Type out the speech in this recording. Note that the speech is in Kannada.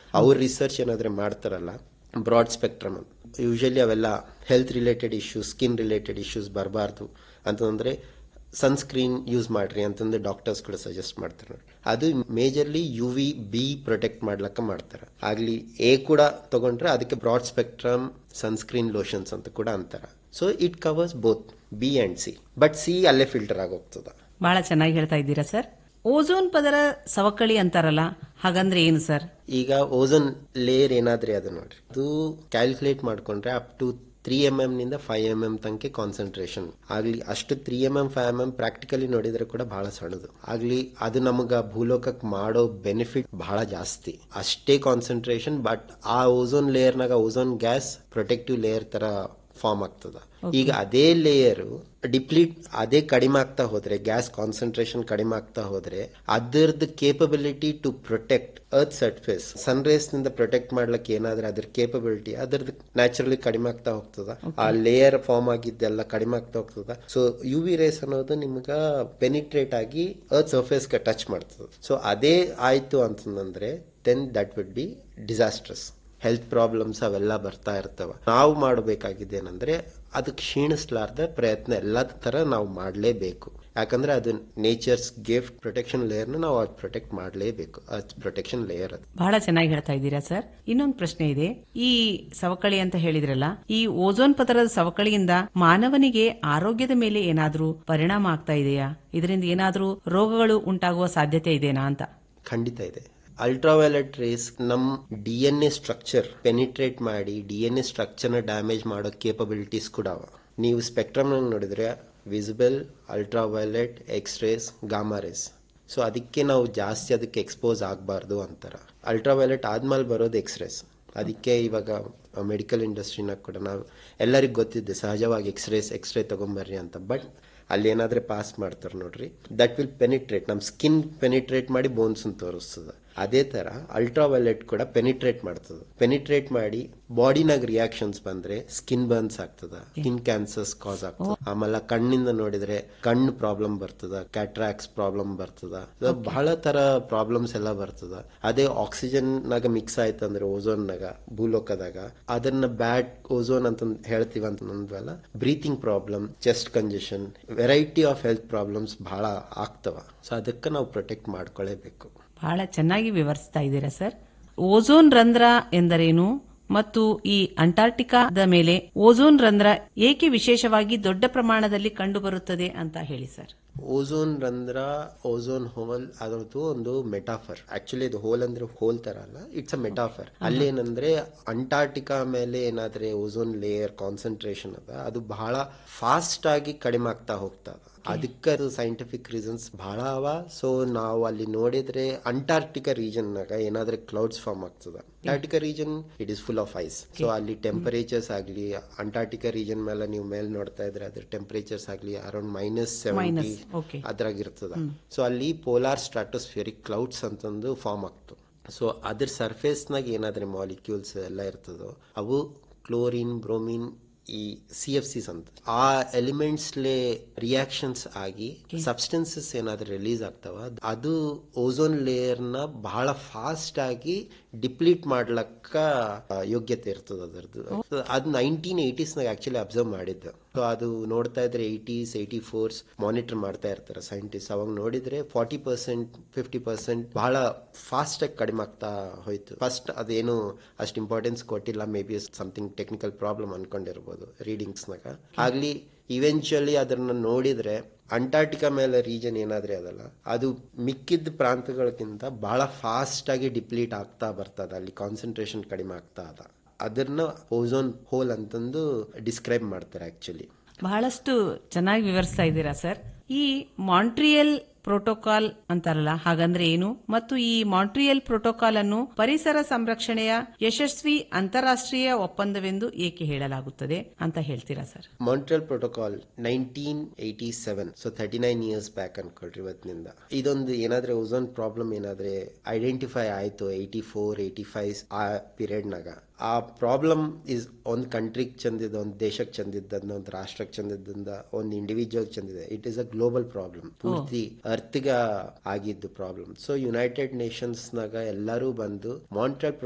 ಅವ್ರ ರಿಸರ್ಚ್ ಏನಾದ್ರೆ ಮಾಡ್ತಾರಲ್ಲ ಬ್ರಾಡ್ ಸ್ಪೆಕ್ಟ್ರಮ್ ಯೂಶಲಿ ಅವೆಲ್ಲ health related issues skin related issues ಬರಬಾರ್ದು ಅಂತಂದ್ರೆ ಸನ್ಸ್ಕ್ರೀನ್ ಯೂಸ್ ಮಾಡ್ರಿ ಅಂತಂದು ಡಾಕ್ಟರ್ಸ್ ಕೂಡ ಸಜೆಸ್ಟ್ ಮಾಡ್ತಾರೆ ನೋಡಿ ಅದು majorly U V B protect ಮಾಡ್ಲಕ್ಕ ಮಾಡ್ತಾರೆ ಆಗ್ಲಿ ಎ ಕೂಡ ತಗೊಂಡ್ರೆ ಅದಕ್ಕೆ ಬ್ರಾಡ್ ಸ್ಪೆಕ್ಟ್ರಮ್ ಸನ್ಸ್ಕ್ರೀನ್ ಲೋಷನ್ಸ್ ಅಂತ ಕೂಡ ಅಂತಾರೆ so it covers both B and C but C ಅಲ್ಲೇ ಫಿಲ್ಟರ್ ಆಗೋಗ್ತದ ಬಹಳ ಚೆನ್ನಾಗಿ ಹೇಳ್ತಾ ಇದ್ದೀರಾ ಸರ್ ಓಝೋನ್ ಪದರ ಸವಕಳಿ ಅಂತಾರಲ್ಲ ಹಾಗಂದ್ರೆ ಏನು ಸರ್ ಈಗ ಓಝೋನ್ ಲೇಯರ್ ಏನಾದ್ರೆ ಅದು ನೋಡ್ರಿ ಅದು ಕ್ಯಾಲ್ಕುಲೇಟ್ ಮಾಡ್ಕೊಂಡ್ರೆ up to three M M ನಿಂದ ಫೈವ್ ಎಂ ಎಂ ತನಕ ಕಾನ್ಸಂಟ್ರೇಷನ್ ಆಗ್ಲಿ ಅಷ್ಟು three M M five M M practically ನೋಡಿದ್ರೆ ಕೂಡ ಬಹಳ ಸಣ್ಣದು ಆಗ್ಲಿ ಅದು ನಮಗ ಭೂಲೋಕಕ್ಕೆ ಮಾಡೋ ಬೆನಿಫಿಟ್ ಬಹಳ ಜಾಸ್ತಿ ಅಷ್ಟೇ ಕಾನ್ಸಂಟ್ರೇಷನ್ ಬಟ್ ಆ ಓಝೋನ್ ಲೇಯರ್ನಾಗ ಓಝೋನ್ ಗ್ಯಾಸ್ ಪ್ರೊಟೆಕ್ಟಿವ್ ಲೇಯರ್ ತರ ಫಾರ್ಮ್ ಆಗ್ತದ ಈಗ ಅದೇ ಲೇಯರ್ ಡಿಪ್ಲೀಟ್ ಅದೇ ಕಡಿಮೆ ಆಗ್ತಾ ಹೋದ್ರೆ ಗ್ಯಾಸ್ ಕಾನ್ಸಂಟ್ರೇಷನ್ ಕಡಿಮೆ ಆಗ್ತಾ ಹೋದ್ರೆ ಅದರದ್ದು capability to protect earth surface sun rays ನಿಂದ ಪ್ರೊಟೆಕ್ಟ್ ಮಾಡ್ಲಿಕ್ಕೆ ಏನಾದ್ರೆ ಅದ್ರ ಕೇಪಬಿಲಿಟಿ ಅದರದ್ದು ನ್ಯಾಚುರಲಿ ಕಡಿಮೆ ಆಗ್ತಾ ಹೋಗ್ತದ ಆ ಲೇಯರ್ ಫಾರ್ಮ್ ಆಗಿದ್ದೆಲ್ಲ ಕಡಿಮೆ ಆಗ್ತಾ ಹೋಗ್ತದ ಸೊ ಯು ವಿ ರೇಸ್ ಅನ್ನೋದು ನಿಮ್ಗ ಪೆನಿಟ್ರೇಟ್ ಆಗಿ ಅರ್ತ್ ಸರ್ಫೇಸ್ ಟಚ್ ಮಾಡ್ತದ ಸೊ ಅದೇ ಆಯ್ತು ಅಂತಂದ್ರೆ then that would be disastrous health problems ಅವೆಲ್ಲ ಬರ್ತಾ ಇರ್ತವ ನಾವು ಮಾಡಬೇಕಾಗಿದ್ದೇನೆಂದ್ರೆ ಅದು ಕ್ಷೀಣಿಸ್ಲಾರ್ದ ಪ್ರಯತ್ನ ಎಲ್ಲ ತರ ನಾವು ಮಾಡಲೇಬೇಕು ಯಾಕಂದ್ರೆ ಅದು ನೇಚರ್ಸ್ ಗಿಫ್ಟ್ ಪ್ರೊಟೆಕ್ಷನ್ ಲೇಯರ್ನ ನಾವು ಅದು ಪ್ರೊಟೆಕ್ಟ್ ಮಾಡಲೇಬೇಕು ಅದು ಪ್ರೊಟೆಕ್ಷನ್ ಲೇಯರ್ ಅದು ಬಹಳ ಚೆನ್ನಾಗಿ ಹೇಳ್ತಾ ಇದ್ದೀರಾ ಸರ್ ಇನ್ನೊಂದು ಪ್ರಶ್ನೆ ಇದೆ ಈ ಸವಕಳಿ ಅಂತ ಹೇಳಿದ್ರಲ್ಲ ಈ ಓಝೋನ್ ಪದರದ ಸವಕಳಿಯಿಂದ ಮಾನವನಿಗೆ ಆರೋಗ್ಯದ ಮೇಲೆ ಏನಾದ್ರೂ ಪರಿಣಾಮ ಆಗ್ತಾ ಇದೆಯಾ ಇದರಿಂದ ಏನಾದ್ರೂ ರೋಗಗಳು ಉಂಟಾಗುವ ಸಾಧ್ಯತೆ ಇದೆನಾ ಅಂತ ಖಂಡಿತ ಇದೆ ಅಲ್ಟ್ರಾವೈಲೆಟ್ ರೇಸ್ ನಮ್ D N A structure penetrate ಮಾಡಿ ಡಿ ಎನ್ ಎ ಸ್ಟ್ರಕ್ಚರ್ನ ಡ್ಯಾಮೇಜ್ ಮಾಡೋ ಕೇಪಬಿಲಿಟೀಸ್ ಕೂಡ ಅವ ನೀವು ಸ್ಪೆಕ್ಟ್ರಮ್ ನೋಡಿದ್ರೆ visible ultraviolet X rays gamma rays so ಅದಕ್ಕೆ ನಾವು ಜಾಸ್ತಿ ಅದಕ್ಕೆ ಎಕ್ಸ್ಪೋಸ್ ಆಗಬಾರ್ದು ಅಂತಾರ ಅಲ್ಟ್ರಾವೈಲೆಟ್ ಆದ್ಮೇಲೆ ಬರೋದು ಎಕ್ಸ್ ರೇಸ್ ಅದಕ್ಕೆ ಇವಾಗ ಮೆಡಿಕಲ್ ಇಂಡಸ್ಟ್ರಿನಾಗ ಕೂಡ ನಾವು ಎಲ್ಲರಿಗೂ ಗೊತ್ತಿದೆ ಸಹಜವಾಗಿ ಎಕ್ಸ್ ರೇಸ್ ಎಕ್ಸ್ ರೇ ತಗೊಂಬರ್ರಿ ಅಂತ ಬಟ್ ಅಲ್ಲಿ ಏನಾದ್ರೆ ಪಾಸ್ ಮಾಡ್ತಾರೆ ನೋಡ್ರಿ ದಟ್ ವಿಲ್ ಪೆನಿಟ್ರೇಟ್ ನಮ್ಮ ಸ್ಕಿನ್ ಪೆನಿಟ್ರೇಟ್ ಮಾಡಿ ಬೋನ್ಸ್ ತೋರಿಸ್ತದ ಅದೇ ತರ ಅಲ್ಟ್ರಾವೈಲೆಟ್ ಕೂಡ ಪೆನಿಟ್ರೇಟ್ ಮಾಡ್ತದ ಪೆನಿಟ್ರೇಟ್ ಮಾಡಿ ಬಾಡಿನಾಗ ರಿಯಾಕ್ಷನ್ಸ್ ಬಂದ್ರೆ ಸ್ಕಿನ್ ಬರ್ನ್ಸ್ ಆಗ್ತದ ಸ್ಕಿನ್ ಕ್ಯಾನ್ಸರ್ಸ್ ಕಾಸ್ ಆಗ್ತದ ಆಮೇಲೆ ಕಣ್ಣಿಂದ ನೋಡಿದ್ರೆ ಕಣ್ಣು ಪ್ರಾಬ್ಲಮ್ ಬರ್ತದ ಕ್ಯಾಟ್ರಾಕ್ಸ್ ಪ್ರಾಬ್ಲಮ್ ಬರ್ತದ So, ಬಹಳ ತರ ಪ್ರಾಬ್ಲಮ್ಸ್ ಎಲ್ಲ ಬರ್ತದ ಅದೇ ಆಕ್ಸಿಜನ್ ನಾಗ ಮಿಕ್ಸ್ ಆಯ್ತು ಅಂದ್ರೆ ಓಝೋನ್ ನಾಗ ಭೂಲೋಕದಾಗ ಅದನ್ನ ಬ್ಯಾಡ್ ಓಝೋನ್ ಅಂತ ಹೇಳ್ತೀವಿ ಅಂತ ಅಂದ್ವಲ್ಲ breathing problem chest congestion variety of health problems ಬಹಳ ಆಗ್ತವ ಸೊ ಅದಕ್ಕೆ ನಾವು ಪ್ರೊಟೆಕ್ಟ್ ಮಾಡ್ಕೊಳ್ಳೇಬೇಕು ಬಹಳ ಚೆನ್ನಾಗಿ ವಿವರಿಸ್ತಾ ಇದ್ದೀರಾ ಸರ್ ಓಝೋನ್ ರಂಧ್ರ ಎಂದರೇನು ಮತ್ತು ಈ ಅಂಟಾರ್ಟಿಕಾದ ಮೇಲೆ ಓಝೋನ್ ರಂಧ್ರ ಏಕೆ ವಿಶೇಷವಾಗಿ ದೊಡ್ಡ ಪ್ರಮಾಣದಲ್ಲಿ ಕಂಡುಬರುತ್ತದೆ ಅಂತ ಹೇಳಿ ಸರ್ ಓಝೋನ್ ರಂಧ್ರ ಓಝೋನ್ ಹೋಲ್ ಅದರದ್ದು ಒಂದು ಮೆಟಾಫರ್ ಆಕ್ಚುಲಿ ಇದು ಹೋಲ್ ಅಂದ್ರೆ ಹೋಲ್ ತರ ಅಲ್ಲ ಇಟ್ಸ್ ಅ ಮೆಟಾಫರ್ ಅಲ್ಲೇನಂದ್ರೆ ಅಂಟಾರ್ಟಿಕಾ ಮೇಲೆ ಏನಾದ್ರೆ ಓಝೋನ್ ಲೇಯರ್ ಕಾನ್ಸಂಟ್ರೇಷನ್ ಅದ ಅದು ಬಹಳ ಫಾಸ್ಟ್ ಆಗಿ ಕಡಿಮೆ ಆಗ್ತಾ ಹೋಗ್ತದ ಅದಕ್ಕೆ ಅದು ಸೈಂಟಿಫಿಕ್ ರೀಸನ್ಸ್ ಬಹಳ ಅವ ಸೊ ನಾವು ಅಲ್ಲಿ ನೋಡಿದ್ರೆ ಅಂಟಾರ್ಟಿಕಾ ರೀಜನ್ ನಾಗ ಏನಾದ್ರೆ ಕ್ಲೌಡ್ಸ್ ಫಾರ್ಮ್ ಆಗ್ತದ Antarctica region it is full of ice so ಅಲ್ಲಿ ಟೆಂಪರೇಚರ್ಸ್ ಆಗ್ಲಿ ಅಂಟಾರ್ಟಿಕಾ ರೀಜನ್ ಮೇಲೆ ನೀವು ಮೇಲ್ ನೋಡ್ತಾ ಇದ್ರೆ ಅದ್ರ ಟೆಂಪರೇಚರ್ಸ್ ಆಗ್ಲಿ ಅರೌಂಡ್ ಮೈನಸ್ ಸೆವೆಂಟಿ okay. ಅದ್ರಾಗ ಇರ್ತದ ಸೊ ಅಲ್ಲಿ ಪೋಲಾರ್ ಸ್ಟ್ರಾಟೋಸ್ಫಿಯರಿಕ್ ಕ್ಲೌಡ್ಸ್ ಅಂತಂದು ಫಾರ್ಮ್ ಆಗ್ತು ಸೊ ಅದ್ರ ಸರ್ಫೇಸ್ನಾಗ ಏನಾದ್ರೆ ಮಾಲಿಕ್ಯೂಲ್ಸ್ ಎಲ್ಲ ಇರ್ತದೋ ಅವು ಕ್ಲೋರಿನ್ ಬ್ರೋಮಿನ್ ಈ ಸಿ ಎಫ್ ಸಿಸ್ ಅಂತ ಆ ಎಲಿಮೆಂಟ್ಸ್ಲೆ ರಿಯಾಕ್ಷನ್ಸ್ ಆಗಿ ಸಬ್ಸ್ಟೆನ್ಸಸ್ ಏನಾದ್ರೂ ರಿಲೀಸ್ ಆಗ್ತಾವ ಅದು ಓಝೋನ್ ಲೇಯರ್ ನ ಬಹಳ ಫಾಸ್ಟ್ ಆಗಿ ಡಿಪ್ಲೀಟ್ ಮಾಡ್ಲಕ್ಕ ಆ, ಯೋಗ್ಯತೆ ಇರ್ತದ ಅದರದ್ದು ಅದು ನೈನ್ಟೀನ್ ಏಟೀಸ್ ನಾಗ ಆಕ್ಚುಲಿ ಅಬ್ಸರ್ವ್ ಮಾಡಿದ್ದು ಸೊ ಅದು ನೋಡ್ತಾ ಇದ್ರೆ ಏಟೀಸ್ ಏಯ್ಟಿ ಫೋರ್ಸ್ ಮಾನಿಟರ್ ಮಾಡ್ತಾ ಇರ್ತಾರೆ ಸೈಂಟಿಸ್ಟ್ ಅವಾಗ ನೋಡಿದ್ರೆ ಫಾರ್ಟಿ ಪರ್ಸೆಂಟ್ ಫಿಫ್ಟಿ ಪರ್ಸೆಂಟ್ ಬಹಳ ಫಾಸ್ಟ್ ಆಗಿ ಕಡಿಮೆ ಆಗ್ತಾ ಹೋಯ್ತು ಫಸ್ಟ್ ಅದೇನು ಅಷ್ಟು ಇಂಪಾರ್ಟೆನ್ಸ್ ಕೊಟ್ಟಿಲ್ಲ may be something technical problem ಅನ್ಕೊಂಡಿರ್ಬೋದು ರೀಡಿಂಗ್ಸ್ನಾಗ ಆಗ್ಲಿ ಇವೆಂಚುಯಲಿ ಅದನ್ನ ನೋಡಿದ್ರೆ ಅಂಟಾರ್ಟಿಕಾ ಮೇಲೆ ರೀಜನ್ ಏನಾದ್ರೆ ಅದಲ್ಲ ಅದು ಮಿಕ್ಕಿದ ಪ್ರಾಂತಗಳಕ್ಕಿಂತ ಬಹಳ ಫಾಸ್ಟ್ ಆಗಿ ಡಿಪ್ಲೀಟ್ ಆಗ್ತಾ ಬರ್ತದ ಅಲ್ಲಿ ಕಾನ್ಸಂಟ್ರೇಷನ್ ಕಡಿಮೆ ಆಗ್ತಾ ಅದ ಅದನ್ನ ಓಝೋನ್ ಹೋಲ್ ಅಂತಂದು ಡಿಸ್ಕ್ರೈಬ್ ಮಾಡ್ತಾರೆ ಆಕ್ಚುಲಿ ಬಹಳಷ್ಟು ಚೆನ್ನಾಗಿ ವಿವರಿಸ್ತಾ ಇದ್ದೀರಾ ಸರ್ ಈ ಮಾಂಟ್ರಿಯಲ್ ಪ್ರೋಟೋಕಾಲ್ ಅಂತಾರಲ್ಲ ಹಾಗಂದ್ರೆ ಏನು ಮತ್ತು ಈ ಮಾಂಟ್ರಿಯಲ್ ಪ್ರೋಟೋಕಾಲ್ ಅನ್ನು ಪರಿಸರ ಸಂರಕ್ಷಣೆಯ ಯಶಸ್ವಿ ಅಂತಾರಾಷ್ಟ್ರೀಯ ಒಪ್ಪಂದವೆಂದು ಏಕೆ ಹೇಳಲಾಗುತ್ತದೆ ಅಂತ ಹೇಳ್ತೀರಾ sir Montreal protocol nineteen eighty seven so thirty nine years back ಅನ್ಕೊಳ್ರಿ ಇವತ್ತಿನಿಂದ ಇದೊಂದು ಏನಾದ್ರೆ ಓಝೋನ್ ಪ್ರಾಬ್ಲಮ್ ಏನಾದ್ರೆ ಐಡೆಂಟಿಫೈ ಆಯ್ತು ಏಯ್ಟಿ ಫೋರ್ ಏಯ್ಟಿ ಫೈವ್ ಆ ಪೀರಿಯಡ್ನಾಗ ಆ ಪ್ರಾಬ್ಲಮ್ ಇಸ್ ಒಂದ್ ಕಂಟ್ರಿಗೆ ಚಂದಿದ ಒಂದ್ ದೇಶಕ್ಕೆ ಚಂದಿದ್ದ ಒಂದು ರಾಷ್ಟ್ರಕ್ಕೆ ಚಂದಿದ್ದ ಒಂದು ಇಂಡಿವಿಜುವಲ್ ಚಂದಿದೆ it is a global problem ಪೂರ್ತಿ ಅರ್ತ್ಗ ಆಗಿದ್ದು ಪ್ರಾಬ್ಲಮ್ ಸೊ ಯುನೈಟೆಡ್ ನೇಷನ್ಸ್ ನಾಗ ಎಲ್ಲರೂ ಬಂದು ಮಾಂಟ್ರಿಯಲ್